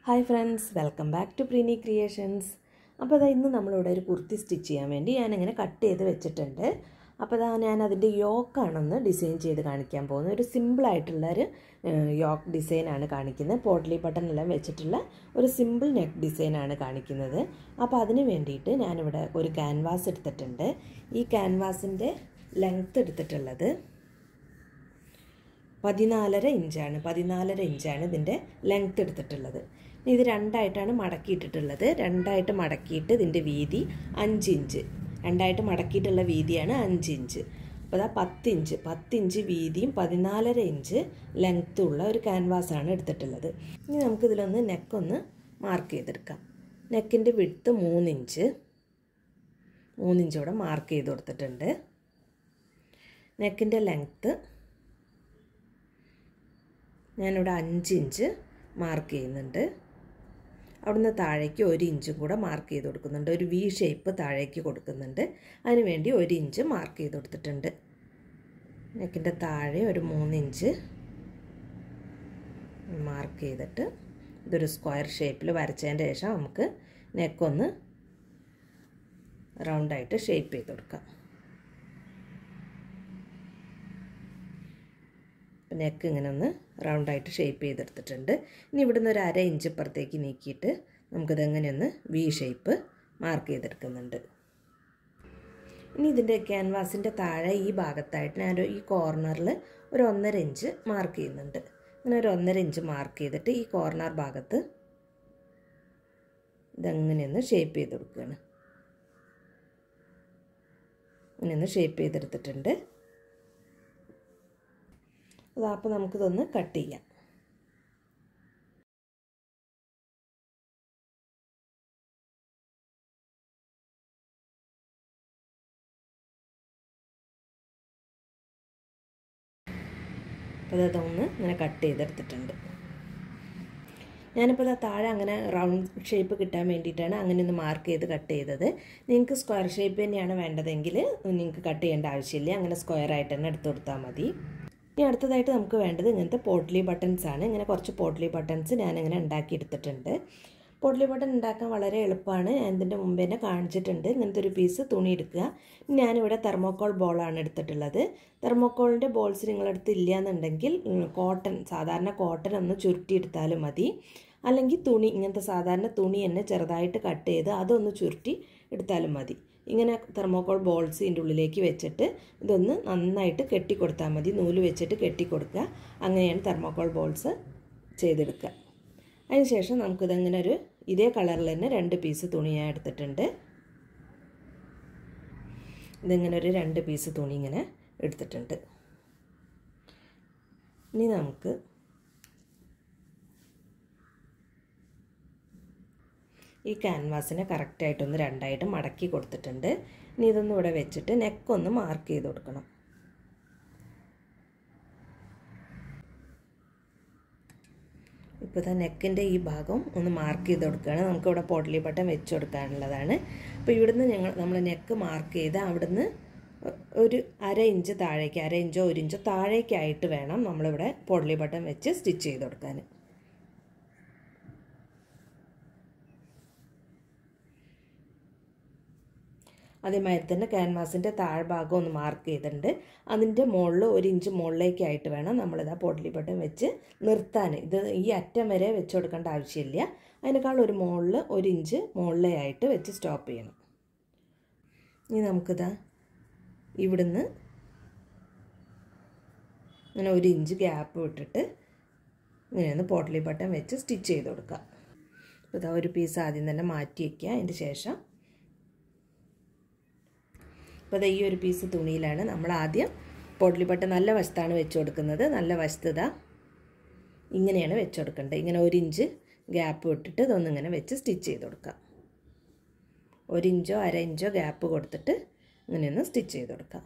hi friends welcome back to Preeni creations അപ്പോൾ അതാ ഇന്ന് നമ്മളിവിടെ ഒരു കുർത്തി സ്റ്റിച്ച് ചെയ്യാൻ വേണ്ടി ഞാനിങ്ങനെ കട്ട് ചെയ്ത് വെച്ചിട്ടുണ്ട് അപ്പോൾ അതാ ഞാൻ അതിൻ്റെ യോക്കാണെന്ന് ഡിസൈൻ ചെയ്ത് കാണിക്കാൻ പോകുന്നത് ഒരു സിമ്പിളായിട്ടുള്ള ഒരു യോക്ക് ഡിസൈനാണ് കാണിക്കുന്നത് പോട്ട്ലി ബട്ടൺ എല്ലാം വെച്ചിട്ടുള്ള ഒരു സിമ്പിൾ നെക്ക് ഡിസൈനാണ് കാണിക്കുന്നത് അപ്പോൾ അതിന് വേണ്ടിയിട്ട് ഞാനിവിടെ ഒരു ക്യാൻവാസ് എടുത്തിട്ടുണ്ട് ഈ ക്യാൻവാസിൻ്റെ ലെങ്ത്ത് എടുത്തിട്ടുള്ളത് പതിനാലര ഇഞ്ചാണ് പതിനാലര ഇഞ്ചാണ് ഇതിൻ്റെ ലെങ്ത്ത് എടുത്തിട്ടുള്ളത് ഇത് രണ്ടായിട്ടാണ് മടക്കിയിട്ടിട്ടുള്ളത് രണ്ടായിട്ട് മടക്കിയിട്ട് ഇതിൻ്റെ വീതി അഞ്ച് ഇഞ്ച് രണ്ടായിട്ട് മടക്കിയിട്ടുള്ള വീതിയാണ് അഞ്ച് ഇഞ്ച് അപ്പോൾ അതാ പത്തിഞ്ച് പത്തിഞ്ച് വീതിയും പതിനാലര ഇഞ്ച് ലെങ്ത്തും ഉള്ള ഒരു ക്യാൻവാസാണ് എടുത്തിട്ടുള്ളത് ഇനി നമുക്കിതിലൊന്ന് നെക്കൊന്ന് മാർക്ക് ചെയ്തെടുക്കാം നെക്കിൻ്റെ വിടുത്ത് മൂന്നിഞ്ച് മൂന്നിഞ്ച് ഇവിടെ മാർക്ക് ചെയ്ത് കൊടുത്തിട്ടുണ്ട് നെക്കിൻ്റെ ലെങ്ത്ത് ഞാനിവിടെ അഞ്ച് ഇഞ്ച് മാർക്ക് ചെയ്യുന്നുണ്ട് അവിടുന്ന് താഴേക്ക് ഒരു ഇഞ്ചും കൂടെ മാർക്ക് ചെയ്ത് കൊടുക്കുന്നുണ്ട് ഒരു വി ഷേപ്പ് താഴേക്ക് കൊടുക്കുന്നുണ്ട് അതിന് വേണ്ടി ഒരു ഇഞ്ച് മാർക്ക് ചെയ്ത് കൊടുത്തിട്ടുണ്ട് നെക്കിൻ്റെ താഴെ ഒരു മൂന്നിഞ്ച് മാർക്ക് ചെയ്തിട്ട് ഇതൊരു സ്ക്വയർ ഷേപ്പിൽ വരച്ചതിൻ്റെ ശേഷം നമുക്ക് നെക്കൊന്ന് റൗണ്ടായിട്ട് ഷേപ്പ് ചെയ്ത് കൊടുക്കാം നെക്ക് ഇങ്ങനെ ഒന്ന് റൗണ്ടായിട്ട് ഷേപ്പ് ചെയ്തെടുത്തിട്ടുണ്ട് ഇനി ഇവിടുന്ന് ഒരു അര ഇഞ്ച് ഇപ്പുറത്തേക്ക് നീക്കിയിട്ട് നമുക്കിത് എങ്ങനെയൊന്ന് വി ഷേപ്പ് മാർക്ക് ചെയ്തെടുക്കുന്നുണ്ട് ഇനി ഇതിൻ്റെ ക്യാൻവാസിൻ്റെ താഴെ ഈ ഭാഗത്തായിട്ട് ഞാൻ ഈ കോർണറിൽ ഒരു ഒന്നര ഇഞ്ച് മാർക്ക് ചെയ്യുന്നുണ്ട് അങ്ങനെ ഒരു ഒന്നര ഇഞ്ച് മാർക്ക് ചെയ്തിട്ട് ഈ കോർണർ ഭാഗത്ത് ഇതെങ്ങനെയൊന്ന് ഷേപ്പ് ചെയ്ത് കൊടുക്കുകയാണ് ഇങ്ങനെയൊന്ന് ഷേപ്പ് ചെയ്തെടുത്തിട്ടുണ്ട് അതാ അപ്പോൾ നമുക്കിതൊന്ന് കട്ട് ചെയ്യാം അപ്പോൾ അതൊന്ന് ഇങ്ങനെ കട്ട് ചെയ്തെടുത്തിട്ടുണ്ട് ഞാനിപ്പോൾ താഴെ അങ്ങനെ റൗണ്ട് ഷേപ്പ് കിട്ടാൻ വേണ്ടിയിട്ടാണ് അങ്ങനെ ഒന്ന് മാർക്ക് ചെയ്ത് കട്ട് ചെയ്തത് നിങ്ങൾക്ക് സ്ക്വയർ ഷേപ്പ് തന്നെയാണ് വേണ്ടതെങ്കിൽ നിങ്ങൾക്ക് കട്ട് ചെയ്യേണ്ട ആവശ്യമില്ല അങ്ങനെ സ്ക്വയർ ആയിട്ട് തന്നെ എടുത്തു കൊടുത്താൽ മതി ഇനി അടുത്തതായിട്ട് നമുക്ക് വേണ്ടത് ഇങ്ങനത്തെ പോട്ട്ലി ബട്ടൺസ് ആണ് ഇങ്ങനെ കുറച്ച് പോട്ട്ലി ബട്ടൺസ് ഞാനിങ്ങനെ ഉണ്ടാക്കി എടുത്തിട്ടുണ്ട് പോട്ട്ലി ബട്ടൺ ഉണ്ടാക്കാൻ വളരെ എളുപ്പമാണ് ഞാൻ ഇതിൻ്റെ മുമ്പ് തന്നെ കാണിച്ചിട്ടുണ്ട് ഇങ്ങനത്തെ ഒരു പീസ് തുണി എടുക്കുക ഞാനിവിടെ തെർമോക്കോൾ ബോളാണ് എടുത്തിട്ടുള്ളത് തെർമോക്കോളിൻ്റെ ബോൾസ് നിങ്ങളടുത്ത് ഇല്ല എന്നുണ്ടെങ്കിൽ കോട്ടൺ സാധാരണ കോട്ടൺ ഒന്ന് ചുരുട്ടിയെടുത്താലും മതി അല്ലെങ്കിൽ തുണി ഇങ്ങനത്തെ സാധാരണ തുണി തന്നെ ചെറുതായിട്ട് കട്ട് ചെയ്ത് അതൊന്ന് ചുരുട്ടി എടുത്താലും മതി ഇങ്ങനെ തെർമോക്കോൾ ബോൾസ് ഇതിൻ്റെ ഉള്ളിലേക്ക് വെച്ചിട്ട് ഇതൊന്ന് നന്നായിട്ട് കെട്ടിക്കൊടുത്താൽ മതി നൂല് വെച്ചിട്ട് കെട്ടിക്കൊടുക്കുക അങ്ങനെയാണ് തെർമോക്കോൾ ബോൾസ് ചെയ്തെടുക്കുക അതിനുശേഷം നമുക്കിതങ്ങനെ ഒരു ഇതേ കളറിൽ തന്നെ രണ്ട് പീസ് തുണി ഞാൻ എടുത്തിട്ടുണ്ട് ഇതിങ്ങനെ ഒരു രണ്ട് പീസ് തുണി ഇങ്ങനെ എടുത്തിട്ടുണ്ട് ഇനി നമുക്ക് ഈ ക്യാൻവാസിനെ കറക്റ്റായിട്ടൊന്ന് രണ്ടായിട്ട് മടക്കി കൊടുത്തിട്ടുണ്ട് ഇനി ഇതൊന്നും ഇവിടെ വെച്ചിട്ട് നെക്കൊന്ന് മാർക്ക് ചെയ്ത് കൊടുക്കണം ഇപ്പോൾ ഇതാ നെക്കിൻ്റെ ഈ ഭാഗം ഒന്ന് മാർക്ക് ചെയ്ത് കൊടുക്കുകയാണ് നമുക്കിവിടെ പോട്ടലി ബട്ടൺ വെച്ച് കൊടുക്കാനുള്ളതാണ് അപ്പോൾ ഇവിടുന്ന് ഞങ്ങൾ നമ്മൾ നെക്ക് മാർക്ക് ചെയ്ത് അവിടുന്ന് ഒരു അര ഇഞ്ച് താഴേക്ക് അര ഇഞ്ചോ ഒരു ഇഞ്ചോ താഴേക്കായിട്ട് വേണം നമ്മളിവിടെ പോട്ടലി ബട്ടൺ വെച്ച് സ്റ്റിച്ച് ചെയ്ത് കൊടുക്കാൻ അതേമാതിരി തന്നെ ക്യാൻവാസിൻ്റെ താഴ്ഭാഗം ഒന്ന് മാർക്ക് ചെയ്തിട്ടുണ്ട് അതിൻ്റെ മുകളിൽ ഒരു ഇഞ്ച് മുകളിലേക്കായിട്ട് വേണം നമ്മളിതാ പോട്ടലി ബട്ടൺ വെച്ച് നിർത്താൻ ഇത് ഈ അറ്റം വരെ വെച്ച് കൊടുക്കേണ്ട ആവശ്യമില്ല അതിനേക്കാൾ ഒരു മുകളിൽ ഒരു ഇഞ്ച് മുകളിലായിട്ട് വെച്ച് സ്റ്റോപ്പ് ചെയ്യണം ഇനി നമുക്കിതാ ഇവിടുന്ന് ഇങ്ങനെ ഒരു ഇഞ്ച് ഗ്യാപ്പ് വിട്ടിട്ട് ഇങ്ങനെയൊന്ന് പോട്ടലി ബട്ടൺ വെച്ച് സ്റ്റിച്ച് ചെയ്ത് കൊടുക്കുക അപ്പോൾ ഇതാ ഒരു പീസ് ആദ്യം തന്നെ മാറ്റി വയ്ക്കുക അതിൻ്റെ ശേഷം അപ്പോൾ ഈ ഒരു പീസ് തുണിയിലാണ് നമ്മൾ ആദ്യം പൊടലിപ്പട്ട നല്ല വശത്താണ് വെച്ച് കൊടുക്കുന്നത് നല്ല വശത്തത ഇങ്ങനെയാണ് വെച്ച് കൊടുക്കേണ്ടത് ഇങ്ങനെ ഒരു ഇഞ്ച് ഗ്യാപ്പ് വിട്ടിട്ട് ഇതൊന്നിങ്ങനെ വെച്ച് സ്റ്റിച്ച് ചെയ്ത് കൊടുക്കാം ഒരു ഇഞ്ചോ അര ഇഞ്ചോ ഗ്യാപ്പ് കൊടുത്തിട്ട് ഇങ്ങനെയൊന്ന് സ്റ്റിച്ച് ചെയ്ത് കൊടുക്കാം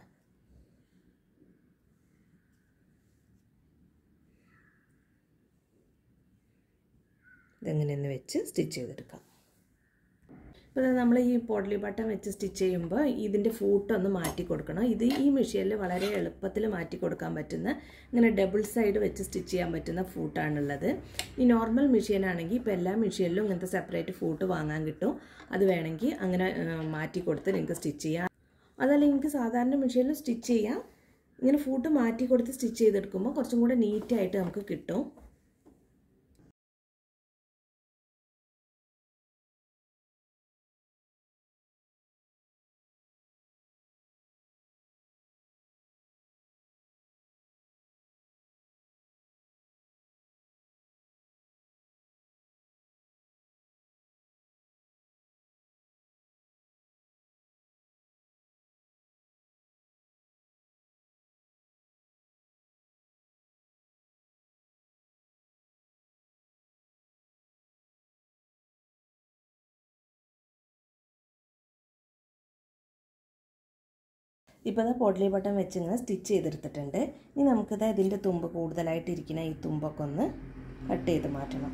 ഇതെങ്ങനെയൊന്ന് വെച്ച് സ്റ്റിച്ച് ചെയ്തെടുക്കാം ഇപ്പോൾ നമ്മൾ ഈ പോഡലി ബട്ടൺ വെച്ച് സ്റ്റിച്ച് ചെയ്യുമ്പോൾ ഇതിൻ്റെ ഫൂട്ടൊന്ന് മാറ്റി കൊടുക്കണം ഇത് ഈ മെഷീനിൽ വളരെ എളുപ്പത്തിൽ മാറ്റി കൊടുക്കാൻ പറ്റുന്ന ഇങ്ങനെ ഡബിൾ സൈഡ് വെച്ച് സ്റ്റിച്ച് ചെയ്യാൻ പറ്റുന്ന ഫൂട്ടാണുള്ളത് ഈ നോർമൽ മെഷീനാണെങ്കിൽ ഇപ്പോൾ എല്ലാ മെഷീനിലും ഇങ്ങനത്തെ സെപ്പറേറ്റ് ഫൂട്ട് വാങ്ങാൻ കിട്ടും അത് വേണമെങ്കിൽ അങ്ങനെ മാറ്റി കൊടുത്ത് നിങ്ങൾക്ക് സ്റ്റിച്ച് ചെയ്യാം അതല്ല നിങ്ങൾക്ക് സാധാരണ മെഷീനിൽ സ്റ്റിച്ച് ചെയ്യാം ഇങ്ങനെ ഫൂട്ട് മാറ്റി കൊടുത്ത് സ്റ്റിച്ച് ചെയ്തെടുക്കുമ്പോൾ കുറച്ചും കൂടെ നീറ്റായിട്ട് നമുക്ക് കിട്ടും ഇപ്പോൾ ഇതാ പോഡലി ബട്ടൺ വെച്ച് ഇങ്ങനെ സ്റ്റിച്ച് ചെയ്തെടുത്തിട്ടുണ്ട് ഇനി നമുക്കിത് ഇതിൻ്റെ തുമ്പ് കൂടുതലായിട്ട് ഇരിക്കുന്ന ഈ തുമ്പൊക്കെ ഒന്ന് കട്ട് ചെയ്ത് മാറ്റണം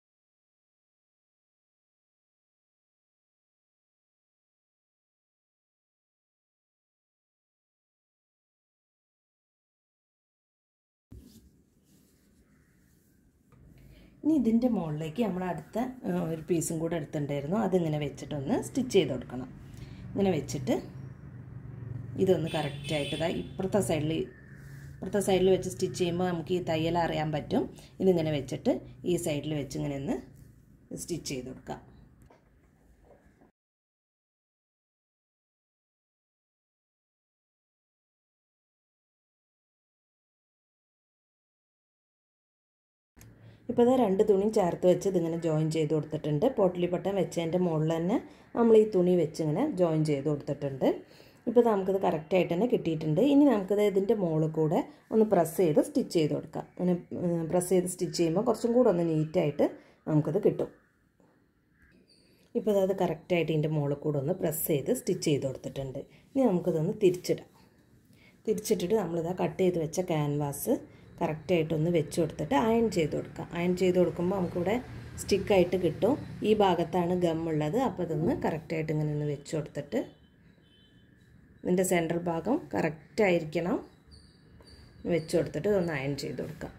ഇനി ഇതിൻ്റെ മുകളിലേക്ക് നമ്മൾ അടുത്ത ഒരു പീസും കൂടെ എടുത്തിട്ടുണ്ടായിരുന്നു അതിങ്ങനെ വെച്ചിട്ടൊന്ന് സ്റ്റിച്ച് ചെയ്ത് കൊടുക്കണം ഇങ്ങനെ വെച്ചിട്ട് ഇതൊന്ന് കറക്റ്റായിട്ട് ഇതാ ഇപ്പുറത്തെ സൈഡിൽ ഇപ്പുറത്തെ സൈഡിൽ വെച്ച് സ്റ്റിച്ച് ചെയ്യുമ്പോൾ നമുക്ക് ഈ തയ്യൽ അറിയാൻ പറ്റും ഇതിങ്ങനെ വെച്ചിട്ട് ഈ സൈഡിൽ വെച്ച് ഇങ്ങനെ ഒന്ന് സ്റ്റിച്ച് ചെയ്ത് കൊടുക്കാം ഇപ്പോൾ ഇതാ രണ്ട് തുണിയും ചേർത്ത് വെച്ച് ഇതിങ്ങനെ ജോയിൻ ചെയ്ത് കൊടുത്തിട്ടുണ്ട് പോട്ടലി ബട്ടൺ വെച്ചതിൻ്റെ മുകളിൽ തന്നെ നമ്മൾ ഈ തുണി വെച്ച് ഇങ്ങനെ ജോയിൻ ചെയ്ത് കൊടുത്തിട്ടുണ്ട് ഇപ്പോൾ നമുക്കിത് കറക്റ്റായിട്ട് തന്നെ കിട്ടിയിട്ടുണ്ട് ഇനി നമുക്കിത് ഇതിൻ്റെ മുകളിൽ കൂടെ ഒന്ന് പ്രസ് ചെയ്ത് സ്റ്റിച്ച് ചെയ്ത് കൊടുക്കാം അങ്ങനെ പ്രസ് ചെയ്ത് സ്റ്റിച്ച് ചെയ്യുമ്പോൾ കുറച്ചും കൂടെ ഒന്ന് നീറ്റായിട്ട് നമുക്കത് കിട്ടും ഇപ്പോൾ അത് കറക്റ്റായിട്ട് ഇതിൻ്റെ മുകളിൽ കൂടെ ഒന്ന് പ്രസ് ചെയ്ത് സ്റ്റിച്ച് ചെയ്ത് കൊടുത്തിട്ടുണ്ട് ഇനി നമുക്കിതൊന്ന് തിരിച്ചിടാം തിരിച്ചിട്ടിട്ട് നമ്മളിതാ കട്ട് ചെയ്ത് വെച്ച ക്യാൻവാസ് കറക്റ്റായിട്ടൊന്ന് വെച്ച് കൊടുത്തിട്ട് അയൺ ചെയ്ത് കൊടുക്കാം അയൺ ചെയ്ത് കൊടുക്കുമ്പോൾ നമുക്കിവിടെ സ്റ്റിക്കായിട്ട് കിട്ടും ഈ ഭാഗത്താണ് ഗമ്മുള്ളത് അപ്പോൾ അതൊന്ന് കറക്റ്റായിട്ട് ഇങ്ങനെ ഒന്ന് വെച്ച് കൊടുത്തിട്ട് ഇതിൻ്റെ സെൻറ്റർ ഭാഗം കറക്റ്റായിരിക്കണം വെച്ച് കൊടുത്തിട്ട് ഇതൊന്ന് അയൺ ചെയ്ത് കൊടുക്കാം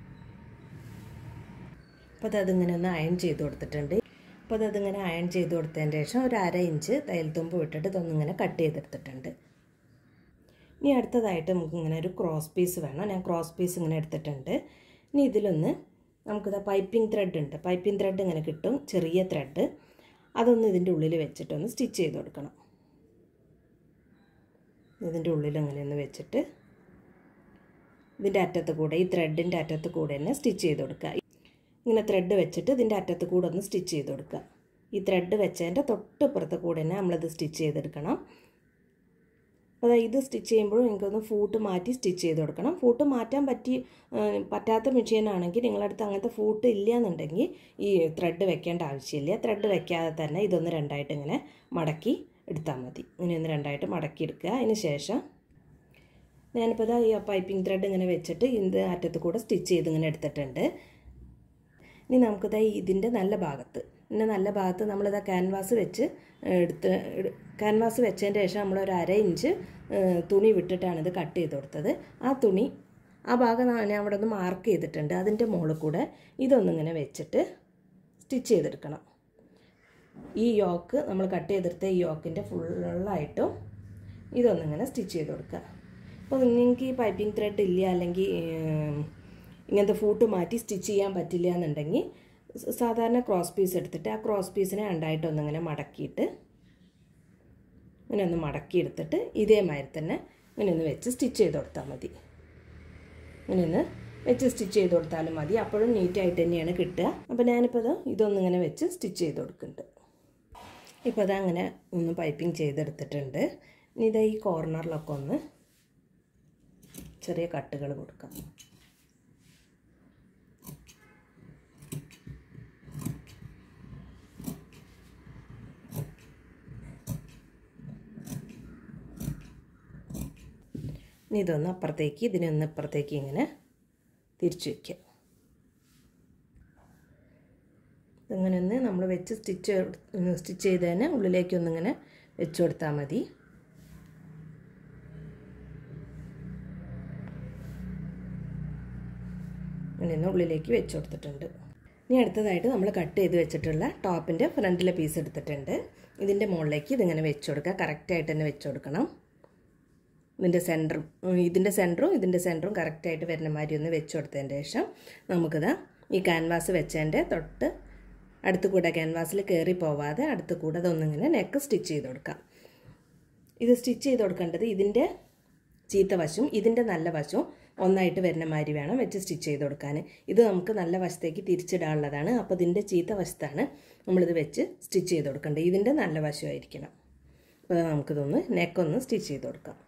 അപ്പോൾ അതിങ്ങനെ ഒന്ന് അയൺ ചെയ്ത് കൊടുത്തിട്ടുണ്ട് അപ്പോൾ അതിങ്ങനെ അയൺ ചെയ്ത് കൊടുത്തതിന് ശേഷം ഒരു അര ഇഞ്ച് തയ്യൽ തുമ്പ് വിട്ടിട്ട് ഇതൊന്നിങ്ങനെ കട്ട് ചെയ്തെടുത്തിട്ടുണ്ട് ഇനി അടുത്തതായിട്ട് നമുക്ക് ഇങ്ങനെ ഒരു ക്രോസ് പീസ് വേണം ഞാൻ ക്രോസ് പീസ് ഇങ്ങനെ എടുത്തിട്ടുണ്ട് ഇനി ഇതിലൊന്ന് നമുക്കിത് പൈപ്പിംഗ് ത്രെഡ് ഉണ്ട് പൈപ്പിംഗ് ത്രെഡ് ഇങ്ങനെ കിട്ടും ചെറിയ ത്രെഡ് അതൊന്ന് ഇതിൻ്റെ ഉള്ളിൽ വെച്ചിട്ടൊന്ന് സ്റ്റിച്ച് ചെയ്ത് കൊടുക്കണം ഇതിൻ്റെ ഉള്ളിൽ അങ്ങനെ ഒന്ന് വെച്ചിട്ട് ഇതിൻ്റെ അറ്റത്ത് കൂടെ ഈ ത്രെഡിൻ്റെ അറ്റത്ത് കൂടെ തന്നെ സ്റ്റിച്ച് ചെയ്ത് കൊടുക്കുക ഇങ്ങനെ ത്രെഡ് വെച്ചിട്ട് ഇതിൻ്റെ അറ്റത്ത് കൂടെ ഒന്ന് സ്റ്റിച്ച് ചെയ്ത് കൊടുക്കുക ഈ ത്രെഡ് വെച്ചതിൻ്റെ തൊട്ടിപ്പുറത്ത് കൂടെ തന്നെ നമ്മളിത് സ്റ്റിച്ച് ചെയ്തെടുക്കണം അപ്പോൾ ഇത് സ്റ്റിച്ച് ചെയ്യുമ്പോഴും എനിക്കൊന്ന് ഫൂട്ട് മാറ്റി സ്റ്റിച്ച് ചെയ്ത് കൊടുക്കണം ഫൂട്ട് മാറ്റാൻ പറ്റി പറ്റാത്ത മെഷീനാണെങ്കിൽ നിങ്ങളടുത്ത് അങ്ങനത്തെ ഫൂട്ട് ഇല്ല എന്നുണ്ടെങ്കിൽ ഈ ത്രെഡ് വെക്കേണ്ട ആവശ്യമില്ല ത്രെഡ് വെക്കാതെ തന്നെ ഇതൊന്ന് രണ്ടായിട്ട് ഇങ്ങനെ മടക്കി എടുത്താൽ മതി ഇങ്ങനെ ഒന്ന് രണ്ടായിട്ട് മടക്കി എടുക്കുക അതിന് ശേഷം ഞാനിപ്പോൾ ഇതാ ഈ പൈപ്പിംഗ് ത്രെഡ് ഇങ്ങനെ വെച്ചിട്ട് ഇതിൻ്റെ അറ്റത്ത് കൂടെ സ്റ്റിച്ച് ചെയ്ത് ഇങ്ങനെ എടുത്തിട്ടുണ്ട് ഇനി നമുക്കിതാ ഇതിൻ്റെ നല്ല ഭാഗത്ത് ഇതിൻ്റെ നല്ല ഭാഗത്ത് നമ്മളിതാ ക്യാൻവാസ് വെച്ച് എടുത്ത് ക്യാൻവാസ് വെച്ചതിൻ്റെ ശേഷം നമ്മൾ ഒരു അര ഇഞ്ച് തുണി വിട്ടിട്ടാണ് ഇത് കട്ട് ചെയ്ത് കൊടുത്തത് ആ തുണി ആ ഭാഗം ഞാൻ അവിടെ ഒന്ന് മാർക്ക് ചെയ്തിട്ടുണ്ട് അതിൻ്റെ മുകളിൽ കൂടെ ഇതൊന്നിങ്ങനെ വെച്ചിട്ട് സ്റ്റിച്ച് ചെയ്തെടുക്കണം ഈ യോക്ക് നമ്മൾ കട്ട് ചെയ്തെടുത്ത ഈ യോക്കിൻ്റെ ഫുള്ളായിട്ടും ഇതൊന്നിങ്ങനെ സ്റ്റിച്ച് ചെയ്ത് കൊടുക്കുക അപ്പോൾ നിങ്ങൾക്ക് ഈ പൈപ്പിംഗ് ത്രെഡ് ഇല്ല അല്ലെങ്കിൽ ഇങ്ങനത്തെ ഫൂട്ട് മാറ്റി സ്റ്റിച്ച് ചെയ്യാൻ പറ്റില്ല എന്നുണ്ടെങ്കിൽ സാധാരണ ക്രോസ് പീസ് എടുത്തിട്ട് ആ ക്രോസ് പീസിനെ രണ്ടായിട്ടൊന്നിങ്ങനെ മടക്കിയിട്ട് ഇങ്ങനെ ഒന്ന് മടക്കി എടുത്തിട്ട് ഇതേമാതിരി തന്നെ ഇങ്ങനെ ഒന്ന് വെച്ച് സ്റ്റിച്ച് ചെയ്ത് കൊടുത്താൽ മതി ഇങ്ങനെ ഒന്ന് വെച്ച് സ്റ്റിച്ച് ചെയ്ത് കൊടുത്താലും മതി അപ്പോഴും നീറ്റായിട്ട് തന്നെയാണ് കിട്ടുക അപ്പോൾ ഞാനിപ്പോൾ ഇത് ഇതൊന്നിങ്ങനെ വെച്ച് സ്റ്റിച്ച് ചെയ്ത് കൊടുക്കുന്നുണ്ട് ഇപ്പോൾ അതങ്ങനെ ഒന്ന് പൈപ്പിംഗ് ചെയ്തെടുത്തിട്ടുണ്ട് ഇനി ഇതാ ഈ കോർണറിലൊക്കെ ഒന്ന് ചെറിയ കട്ടുകൾ കൊടുക്കാം ഇനി ഇതൊന്ന് അപ്പുറത്തേക്ക് ഇതിനൊന്ന് ഇപ്പുറത്തേക്ക് ഇങ്ങനെ തിരിച്ചു വയ്ക്കുക ഇങ്ങനെ ഒന്ന് നമ്മൾ വെച്ച് സ്റ്റിച്ച് സ്റ്റിച്ച് ചെയ്തതിന് ഉള്ളിലേക്കൊന്നിങ്ങനെ വെച്ച് കൊടുത്താൽ മതി ഇങ്ങനെ ഒന്ന് ഉള്ളിലേക്ക് വെച്ച് കൊടുത്തിട്ടുണ്ട് ഇനി അടുത്തതായിട്ട് നമ്മൾ കട്ട് ചെയ്ത് വെച്ചിട്ടുള്ള ടോപ്പിൻ്റെ ഫ്രണ്ടിലെ പീസ് എടുത്തിട്ടുണ്ട് ഇതിൻ്റെ മുകളിലേക്ക് ഇതിങ്ങനെ വെച്ച് കൊടുക്കുക കറക്റ്റായിട്ട് തന്നെ വെച്ച് കൊടുക്കണം ഇതിൻ്റെ സെൻറ്ററും ഇതിൻ്റെ സെൻറ്ററും ഇതിൻ്റെ സെൻറ്ററും കറക്റ്റായിട്ട് വരുന്ന മാതിരി ഒന്ന് വെച്ച് കൊടുത്തതിന് ശേഷം നമുക്കിതാ ഈ ക്യാൻവാസ് വെച്ചതിൻ്റെ തൊട്ട് അടുത്ത് കൂടെ ക്യാൻവാസിൽ കയറി പോവാതെ അടുത്ത് കൂടെ അതൊന്നിങ്ങനെ നെക്ക് സ്റ്റിച്ച് ചെയ്ത് കൊടുക്കാം ഇത് സ്റ്റിച്ച് ചെയ്ത് കൊടുക്കേണ്ടത് ഇതിൻ്റെ ചീത്ത വശവും ഇതിൻ്റെ നല്ല വശവും ഒന്നായിട്ട് വരുന്ന മാതിരി വേണം വെച്ച് സ്റ്റിച്ച് ചെയ്ത് കൊടുക്കാൻ ഇത് നമുക്ക് നല്ല വശത്തേക്ക് തിരിച്ചിടാനുള്ളതാണ് അപ്പോൾ ഇതിൻ്റെ ചീത്ത വശത്താണ് നമ്മളിത് വെച്ച് സ്റ്റിച്ച് ചെയ്ത് കൊടുക്കേണ്ടത് ഇതിൻ്റെ നല്ല വശമായിരിക്കണം അപ്പോൾ നമുക്കിതൊന്ന് നെക്കൊന്ന് സ്റ്റിച്ച് ചെയ്ത് കൊടുക്കാം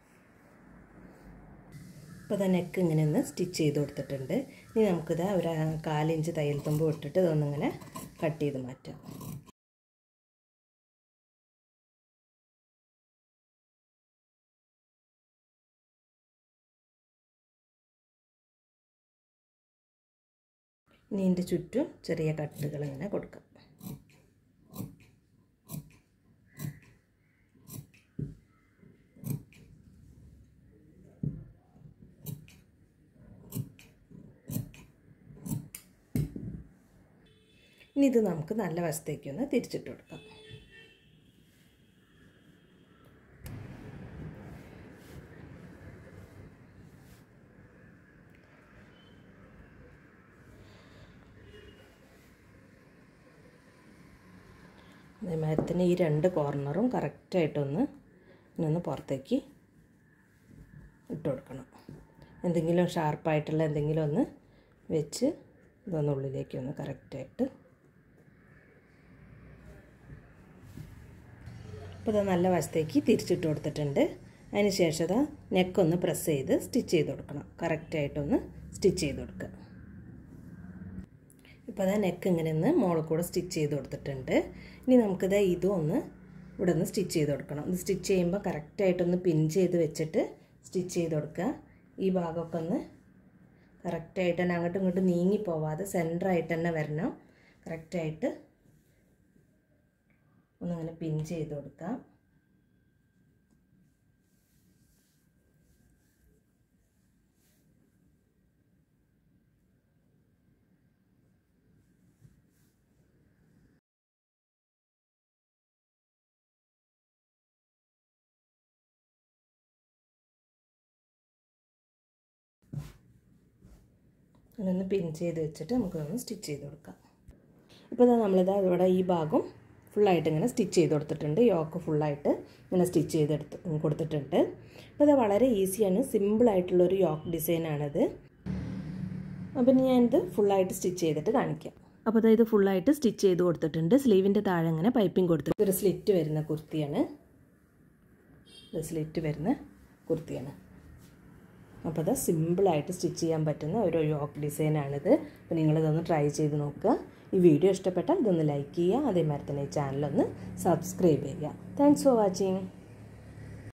അപ്പോൾ അത് നെക്ക് ഇങ്ങനെ ഒന്ന് സ്റ്റിച്ച് ചെയ്ത് കൊടുത്തിട്ടുണ്ട് ഇനി നമുക്കിത് ഒരു കാലിഞ്ച് തയ്യൽ തുമ്പ് ഇട്ടിട്ട് ഇതൊന്നിങ്ങനെ കട്ട് ചെയ്ത് മാറ്റാം ഇനി ഇതിൻ്റെ ചുറ്റും ചെറിയ കട്ടുകൾ ഇങ്ങനെ കൊടുക്കാം ഇനി ഇത് നമുക്ക് നല്ല വശത്തേക്കൊന്ന് തിരിച്ചിട്ട് കൊടുക്കാം അതേമാതിരി തന്നെ ഈ രണ്ട് കോർണറും കറക്റ്റായിട്ടൊന്ന് ഇന്നൊന്ന് പുറത്തേക്ക് ഇട്ട് കൊടുക്കണം എന്തെങ്കിലും ഷാർപ്പായിട്ടുള്ള എന്തെങ്കിലും ഒന്ന് വെച്ച് ഇതൊന്ന് ഉള്ളിലേക്ക് ഒന്ന് കറക്റ്റായിട്ട് അപ്പോൾ ഇത് നല്ല വശത്തേക്ക് തിരിച്ചിട്ട് കൊടുത്തിട്ടുണ്ട് അതിന് ശേഷം ഇതാ നെക്കൊന്ന് പ്രസ് ചെയ്ത് സ്റ്റിച്ച് ചെയ്ത് കൊടുക്കണം കറക്റ്റായിട്ടൊന്ന് സ്റ്റിച്ച് ചെയ്ത് കൊടുക്കുക ഇപ്പോൾ അതാ നെക്ക് ഇങ്ങനെ ഒന്ന് മോളിൽ കൂടെ സ്റ്റിച്ച് ചെയ്ത് കൊടുത്തിട്ടുണ്ട് ഇനി നമുക്കിത് ഇതും ഒന്ന് ഇവിടെ നിന്ന് സ്റ്റിച്ച് ചെയ്ത് കൊടുക്കണം ഇത് സ്റ്റിച്ച് ചെയ്യുമ്പോൾ കറക്റ്റായിട്ടൊന്ന് പിൻ ചെയ്ത് വെച്ചിട്ട് സ്റ്റിച്ച് ചെയ്ത് കൊടുക്കുക ഈ ഭാഗമൊക്കെ ഒന്ന് കറക്റ്റായിട്ട് തന്നെ അങ്ങോട്ടും ഇങ്ങോട്ടും നീങ്ങി പോവാതെ സെൻറ്ററായിട്ട് തന്നെ വരണം കറക്റ്റായിട്ട് ഒന്നങ്ങനെ പിൻ ചെയ്ത് കൊടുക്കാം ഇതൊന്ന് പിൻ ചെയ്ത് വെച്ചിട്ട് നമുക്കൊന്ന് സ്റ്റിച്ച് ചെയ്ത് കൊടുക്കാം ഇപ്പോൾ ഇതാ നമ്മളിതാ ഇവിടെ ഈ ഭാഗം ഫുള്ളായിട്ട് ഇങ്ങനെ സ്റ്റിച്ച് ചെയ്ത് കൊടുത്തിട്ടുണ്ട് യോക്ക് ഫുള്ളായിട്ട് ഇങ്ങനെ സ്റ്റിച്ച് ചെയ്തെടുത്ത് കൊടുത്തിട്ടുണ്ട് അപ്പോൾ ഇത് വളരെ ഈസിയാണ് സിമ്പിളായിട്ടുള്ളൊരു യോക്ക് ഡിസൈനാണിത് അപ്പം ഞാനിത് ഫുള്ളായിട്ട് സ്റ്റിച്ച് ചെയ്തിട്ട് കാണിക്കാം അപ്പോൾ അതായത് ഫുള്ളായിട്ട് സ്റ്റിച്ച് ചെയ്ത് കൊടുത്തിട്ടുണ്ട് സ്ലീവിൻ്റെ താഴെ ഇങ്ങനെ പൈപ്പിംഗ് കൊടുത്തിട്ട് ഒരു സ്ലിറ്റ് വരുന്ന കുർത്തിയാണ് ഇത് സ്ലിറ്റ് വരുന്ന കുർത്തിയാണ് അപ്പോൾ അത് സിമ്പിളായിട്ട് സ്റ്റിച്ച് ചെയ്യാൻ പറ്റുന്ന ഒരു യോക്ക് ഡിസൈനാണിത് അപ്പോൾ നിങ്ങളിതൊന്ന് ട്രൈ ചെയ്ത് നോക്കുക ഈ വീഡിയോ ഇഷ്ടപ്പെട്ടാൽ ഇതൊന്ന് ലൈക്ക് ചെയ്യുക അതേമാതിരി തന്നെ ഈ ചാനലൊന്ന് സബ്സ്ക്രൈബ് ചെയ്യുക താങ്ക്സ് ഫോർ വാച്ചിങ്